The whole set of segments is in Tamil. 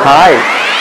ஹாய்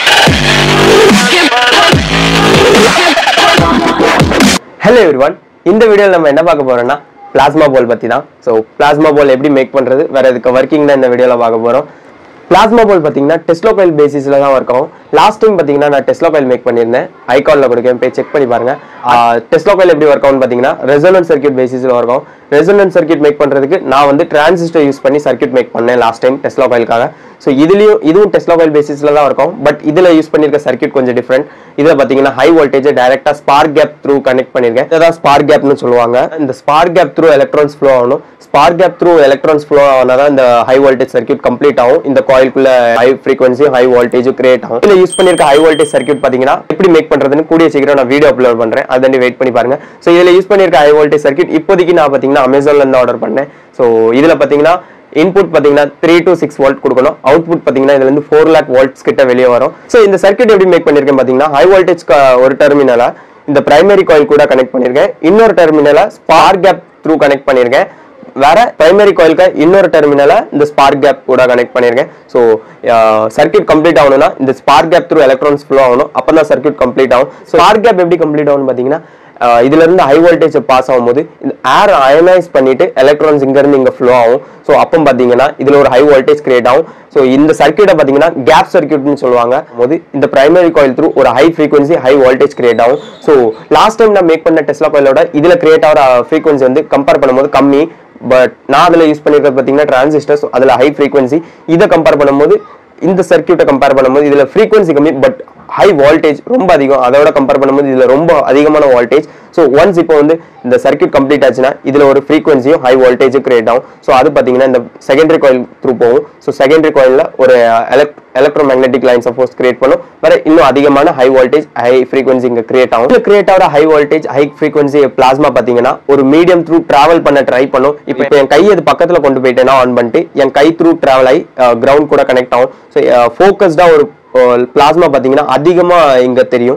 ஹலோ எவ்ரிவன் இந்த வீடியோவில் நம்ம என்ன பார்க்க போறோம்னா பிளாஸ்மா போல் பற்றி தான் ஸோ பிளாஸ்மா போல் எப்படி மேக் பண்ணுறது வேற இதுக்கு ஒர்க்கிங் தான் இந்த வீடியோவில் பார்க்க போகிறோம் பிளாஸ்மா போல் பார்த்தீங்கன்னா டெஸ்லோ கோயில் பேசிஸில் தான் ஒர்க் ஆகும் லாஸ்ட் டைம் பார்த்தீங்கன்னா நான் டெஸ்லோ கோயில் மேக் பண்ணியிருந்தேன் ஐகானில் கொடுக்கேன் போய் செக் பண்ணி பாருங்க டெஸ்லோ கோயில் எப்படி ஒர்க் ஆகும்னு பார்த்தீங்கன்னா ரெசோனன்ட் சர்க்யூட் பேசிஸில் ஒர்க் ஆகும் ரெசோனன்ட் சர்க்யூட் மேக் பண்ணுறதுக்கு நான் வந்து டிரான்சிஸ்டர் யூஸ் பண்ணி சர்க்யூட் மேக் பண்ணேன் லாஸ்ட் டைம் டெஸ்லா கோயிலுக்காக ஸோ இதுலயும் இதுவும் டெஸ்லா கோயில் பேசிஸில் தான் இருக்கும் பட் இதில் யூஸ் பண்ணியிருக்க சர்க்யூட் கொஞ்சம் டிஃப்ரெண்ட் இதில் பார்த்தீங்கன்னா ஹை வோல்டேஜ் டேரெக்டாக ஸ்பார்க் கேப் த்ரூ கனெக்ட் பண்ணியிருக்கேன் இதான் ஸ்பார்க் கேப்னு சொல்லுவாங்க இந்த spark gap through electrons flow ஆகணும் spark gap through electrons flow ஆனால் தான் இந்த ஹை வோல்டேஜ் சர்க்யூட் கம்ப்ளீட் ஆகும் இந்த காயிலுக்குள்ள ஹை ஃப்ரீக்வன்சியும் ஹை வோல்டேஜும் கிரியேட் ஆகும் இதில் யூஸ் பண்ணியிருக்க ஹை வோல்டேஜ் சர்க்யூட் பார்த்தீங்கன்னா எப்படி மேக் பண்ணுறதுன்னு கூடிய சீக்கிரம் நான் வீடியோ அப்லோட் பண்ணுறேன் அதை வெயிட் பண்ணி பாருங்க ஸோ இதில் யூஸ் பண்ணியிருக்க ஹை வோல்டேஜ் சர்க்யூட் இப்போதைக்கு நான் பார்த்தீங்கன்னா அமேசான்ல இருந்து ஆர்டர் பண்ணேன் ஸோ இதில் பார்த்தீங்கன்னா இன்புட் பார்த்தீங்கன்னா த்ரீ டு சிக்ஸ் வோல்ட் கொடுக்கணும் அவுட்புட் பார்த்தீங்கன்னா இதுல இருந்து ஃபோர் லேக் வோல்ட்ஸ் கிட்ட வெளியே வரும் ஸோ இந்த சர்க்யூட் எப்படி மேக் பண்ணியிருக்கேன் பார்த்தீங்கன்னா ஹை வோல்டேஜ் ஒரு டெர்மினலை இந்த பிரைமரி காயில் கூட கனெக்ட் பண்ணியிருக்கேன் இன்னொரு டெர்மினலை ஸ்பார்க் கேப் த்ரூ கனெக்ட் பண்ணியிருக்கேன் வேற பிரைமரி காயிலுக்கு இன்னொரு டெர்மினலை இந்த ஸ்பார்க் கேப் கூட கனெக்ட் பண்ணியிருக்கேன் ஸோ சர்க்யூட் கம்ப்ளீட் ஆகணும்னா இந்த spark gap through electrons flow ஆகணும் அப்போ தான் சர்க்யூட் கம்ப்ளீட் ஆகும் ஸ்பார்க் கேப் எப்படி கம்ப்ளீட் ஆகும்னு பார்த்தீங்கன்னா ஆஹ் இதுல இருந்து ஹை வோல்டேஜ் பாஸ் ஆகும்போது இந்த ஏர் அயனைஸ் பண்ணிட்டு எலக்ட்ரான்ஸ் இங்க இருந்து இங்க ஃப்ளோ ஆகும் ஸோ அப்போ பாத்தீங்கன்னா இதுல ஒரு ஹை வோல்டேஜ் கிரியேட் ஆகும் ஸோ இந்த சர்க்யூட்டை பாத்தீங்கன்னா கேப் சர்க்யூட்னு சொல்லுவாங்க போது இந்த பிரைமரி காயில் த்ரூ ஒரு high frequency high voltage create ஆகும் ஸோ லாஸ்ட் டைம் நான் மேக் பண்ண டெஸ்லா காயிலோட இதுல கிரியேட் ஆகிற ஃப்ரீக்வன்சி வந்து கம்பேர் பண்ணும்போது கம்மி பட் நான் அதில் யூஸ் பண்ணியிருக்கிறது பார்த்தீங்கன்னா டிரான்சிஸ்டர்ஸ் அதில் ஹை ஃப்ரீக்வன்சி இதை கம்பேர் பண்ணும்போது இந்த சர்க்யூட்டை கம்பேர் பண்ணும்போது இதில் ஃப்ரீக்வன்சி கம்மி பட் ஹை வோல்டேஜ் ரொம்ப அதிகம் அதோட கம்பேர் பண்ணும்போது இதில் ரொம்ப அதிகமான வோல்டேஜ் ஸோ ஒன்ஸ் இப்போ வந்து இந்த சர்க்யூட் கம்ப்ளீட் ஆச்சுன்னா இதில் ஒரு ஃப்ரீக்வன்சியும் ஹை வோல்டேஜும் கிரியேட் ஆகும் ஸோ அது பார்த்தீங்கன்னா இந்த செகண்டரி காயில் த்ரூ போகும் ஸோ செகண்டரி காயிலில் ஒரு elect electro magnetic lines of force create பண்ணும் வேற இன்னும் அதிகமான ஹை வோல்டேஜ் ஹை ஃப்ரீக்வன்சி இங்கே கிரியேட் ஆகும் இதில் கிரியேட் ஆகிற high voltage high frequency plasma பார்த்தீங்கன்னா ஒரு மீடியம் த்ரூ டிராவல் பண்ண ட்ரை பண்ணும் இப்போ இப்போ என் கை அது பக்கத்தில் கொண்டு போயிட்டேன்னா ஆன் பண்ணிட்டு என் கை த்ரூ டிராவல் ஆகி கிரவுண்ட் கூட கனெக்ட் ஆகும் ஸோ ஃபோக்கஸ்டாக ஒரு பிளாஸ்மா பார்த்தீங்கன்னா அதிகமாக இங்கே தெரியும்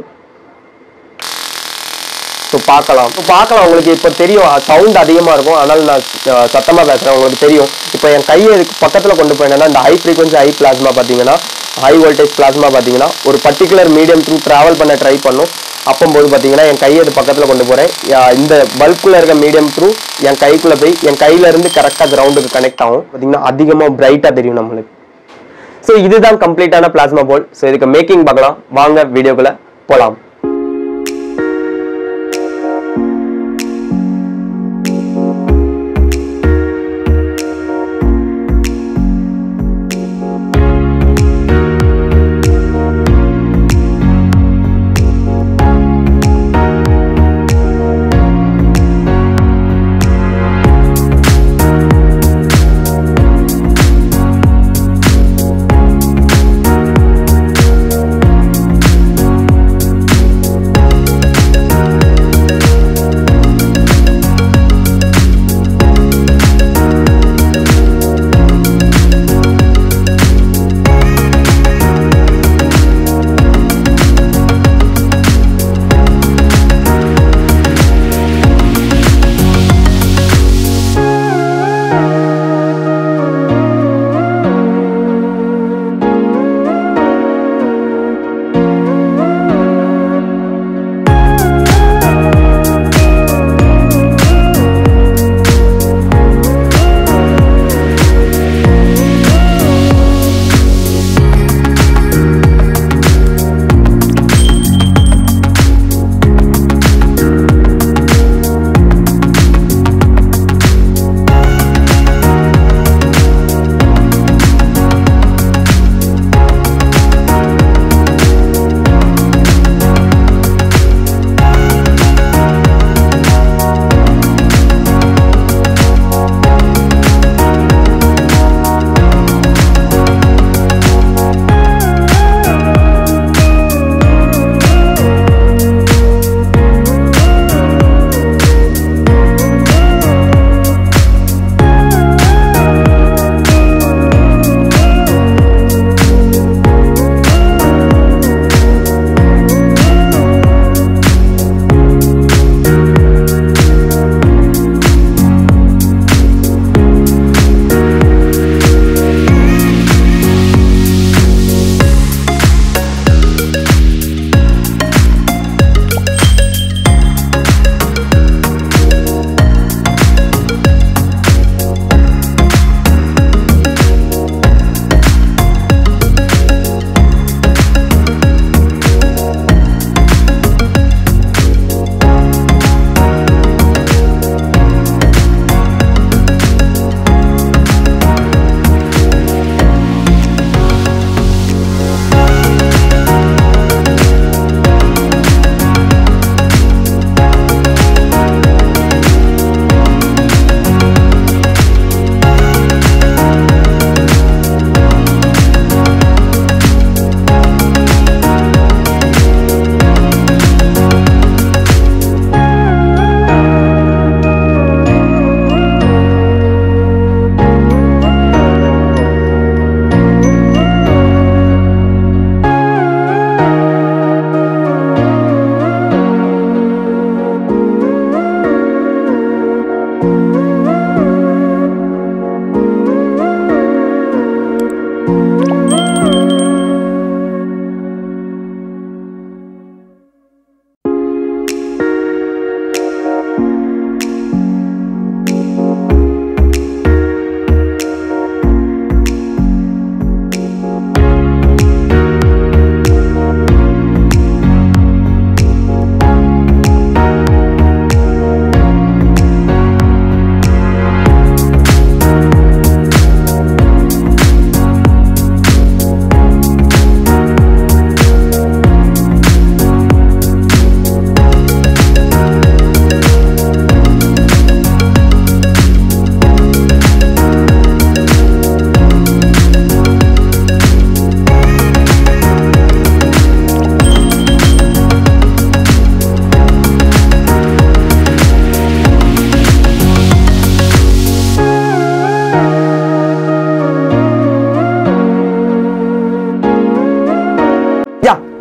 ஸோ பார்க்கலாம் ஸோ பார்க்கலாம் உங்களுக்கு இப்போ தெரியும் சவுண்ட் அதிகமாக இருக்கும் அதனால நான் சத்தமாக பேசுகிறேன் உங்களுக்கு தெரியும் இப்போ என் கையை இதுக்கு பக்கத்தில் கொண்டு போயிட்டேன்னா இந்த ஹை ஃப்ரீக்வன்சி ஹை பிளாஸ்மா பார்த்தீங்கன்னா ஹை வோல்டேஜ் பிளாஸ்மா பார்த்தீங்கன்னா ஒரு பர்டிகுலர் மீடியம் த்ரூ ட்ராவல் பண்ண ட்ரை பண்ணும் அப்போம்போது பார்த்தீங்கன்னா என் கையை இது பக்கத்தில் கொண்டு போகிறேன் இந்த பல்புக்குள்ள இருக்க மீடியம் த்ரூ என் கைக்குள்ளே போய் என் கையில இருந்து கரெக்டாக கிரவுண்டுக்கு கனெக்ட் ஆகும் பார்த்தீங்கன்னா அதிகமாக பிரைட்டாக தெரியும் நம்மளுக்கு ஸோ இதுதான் கம்ப்ளீட்டான பிளாஸ்மா போல் ஸோ இதுக்கு மேக்கிங் பார்க்கலாம் வாங்க வீடியோக்குள்ள போகலாம்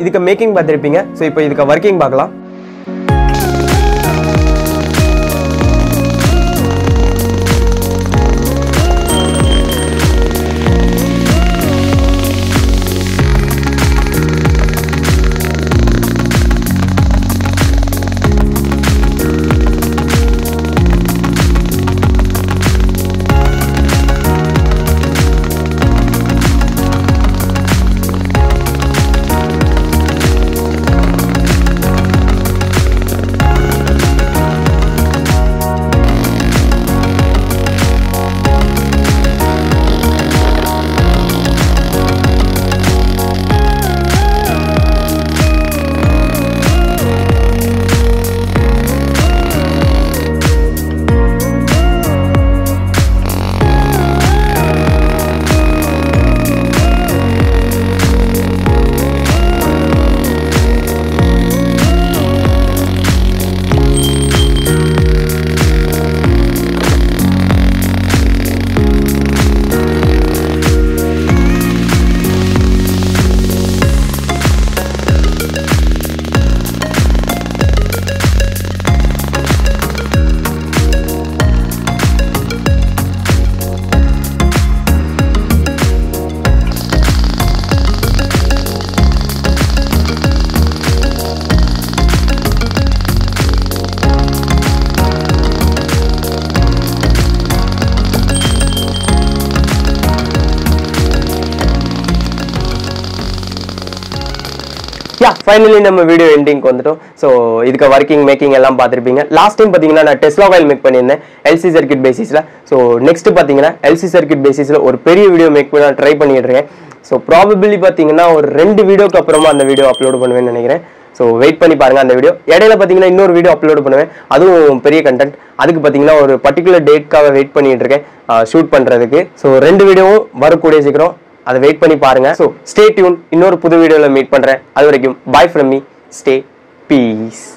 இதுக்கு மேக்கிங் பார்த்துருப்பீங்க ஸோ இப்போ இதுக்கு ஒர்க்கிங் பார்க்கலாம் யா ஃபைனலி நம்ம வீடியோ எண்டிங்க்கு வந்துட்டோம் ஸோ இதுக்கு ஒர்க்கிங் மேக்கிங் எல்லாம் பார்த்துருப்பீங்க லாஸ்ட் டைம் பார்த்தீங்கன்னா நான் டெஸ்லா ஆயில் மேக் பண்ணியிருந்தேன் எல்சி சர்க்கிட் பேசிஸில் ஸோ நெக்ஸ்ட் பார்த்தீங்கன்னா எல்சி சர்க்கிட் பேசிஸில் ஒரு பெரிய வீடியோ மேக் பண்ண ட்ரை பண்ணிட்டு இருக்கேன் ஸோ ப்ராபபிளி பார்த்தீங்கன்னா ஒரு ரெண்டு வீடியோக்கு அப்புறமா அந்த வீடியோ அப்லோட் பண்ணுவேன்னு நினைக்கிறேன் ஸோ வெயிட் பண்ணி பாருங்க அந்த வீடியோ இடையில பார்த்தீங்கன்னா இன்னொரு வீடியோ அப்லோட் பண்ணுவேன் அதுவும் பெரிய கண்டென்ட் அதுக்கு பார்த்தீங்கன்னா ஒரு பர்டிகுலர் டேட்காக வெயிட் பண்ணிட்டு இருக்கேன் ஷூட் பண்ணுறதுக்கு ஸோ ரெண்டு வீடியோவும் வரக்கூடிய சீக்கிரம் அதை வெயிட் பண்ணி பாருங்க ஸோ ஸ்டே டியூன் இன்னொரு புது வீடியோவில் மீட் பண்ணுறேன் அது வரைக்கும் bye from me stay piece